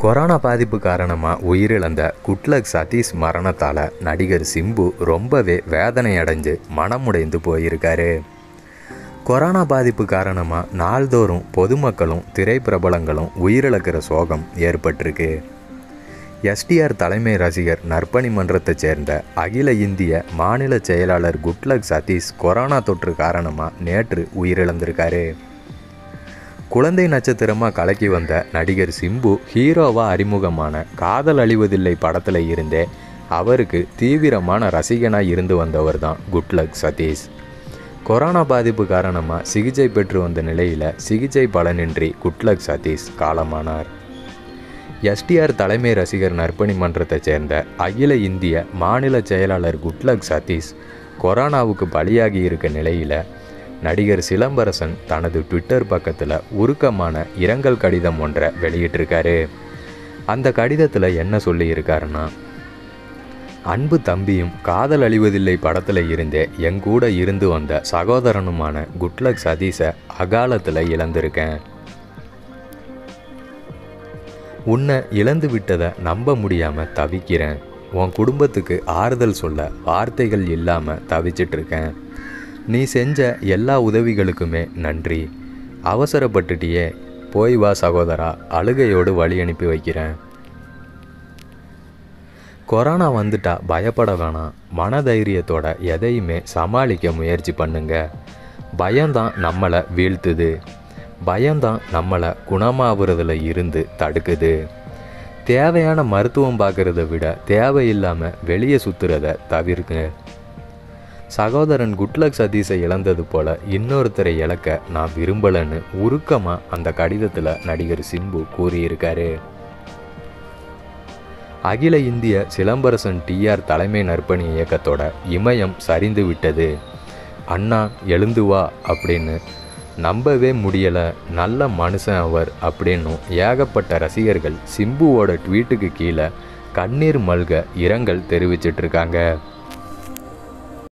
corona பாதிப்பு காரணமாக உயிரிழந்த குட்லக் சதீஷ் மரணத்தால் நடிகர் சிம்பு ரொம்பவே வேதனை அடைஞ்சு மனமுடைந்து போயிருக்காரு கொரோனா பாதிப்பு காரணமாக நாள்தோறும் பொதுமக்களும் திரைப்பிரபலங்களும் உயிரிழக்கிற சோகம் ஏற்பட்டிருக்கு எஸ்டிஆர் தலைமை ரசிகர் நற்பணி மன்றத்தைச் சேர்ந்த அகில இந்திய மாநில செயலாளர் குட்லக் சதீஷ் கொரோனா தொற்று காரணமாக நேற்று உயிரிழந்திருக்காரு குழந்தை நட்சத்திரமாக கலக்கி வந்த நடிகர் சிம்பு ஹீரோவாக அறிமுகமான காதல் அழிவதில்லை படத்தில் இருந்தே அவருக்கு தீவிரமான ரசிகனாக இருந்து வந்தவர் தான் குட்லக் சதீஷ் கொரோனா பாதிப்பு காரணமாக சிகிச்சை பெற்று வந்த நிலையில் சிகிச்சை பலனின்றி குட்லக் சதீஷ் காலமானார் எஸ்டிஆர் தலைமை ரசிகர் நற்பணி மன்றத்தைச் சேர்ந்த அகில இந்திய மாநில செயலாளர் குட்லக் சதீஷ் கொரோனாவுக்கு பலியாகி இருக்க நிலையில் நடிகர் சிலம்பரசன் தனது ட்விட்டர் பக்கத்தில் உருக்கமான இரங்கல் கடிதம் ஒன்றை வெளியிட்டிருக்காரு அந்த கடிதத்தில் என்ன சொல்லியிருக்காருன்னா அன்பு தம்பியும் காதல் அழிவதில்லை படத்தில் இருந்தே எங்கூட இருந்து வந்த சகோதரனுமான குட்லக் சதீஷை அகாலத்தில் இழந்திருக்கேன் உன்னை இழந்து விட்டதை நம்ப முடியாமல் தவிக்கிறேன் உன் குடும்பத்துக்கு ஆறுதல் சொல்ல வார்த்தைகள் இல்லாமல் தவிச்சிட்டு இருக்கேன் நீ செஞ்ச எல்லா உதவிகளுக்குமே நன்றி அவசரப்பட்டுட்டியே போய் வா சகோதரா அழுகையோடு வழி அனுப்பி வைக்கிறேன் கொரோனா வந்துட்டா பயப்பட வேணாம் மனதைரியத்தோட எதையுமே சமாளிக்க முயற்சி பண்ணுங்க பயம்தான் நம்மளை வீழ்த்துது பயம்தான் நம்மளை குணமாகறதுல இருந்து தடுக்குது தேவையான மருத்துவம் பார்க்குறத விட தேவையில்லாமல் வெளியே சுற்றுறத தவிர்க்க சகோதரன் குட்லக் சதீஷை இழந்தது போல இன்னொருத்தரை இழக்க நான் விரும்பலைன்னு உருக்கமாக அந்த கடிதத்தில் நடிகர் சிம்பு கூறியிருக்காரு அகில இந்திய சிலம்பரசன் டிஆர் தலைமை நற்பணி இயக்கத்தோட இமயம் சரிந்து விட்டது அண்ணா எழுந்து வா அப்படின்னு நம்பவே முடியலை நல்ல மனுஷன் அவர் அப்படின்னும் ஏகப்பட்ட ரசிகர்கள் சிம்புவோட ட்வீட்டுக்கு கீழே கண்ணீர் மல்க இரங்கல் தெரிவிச்சிட்ருக்காங்க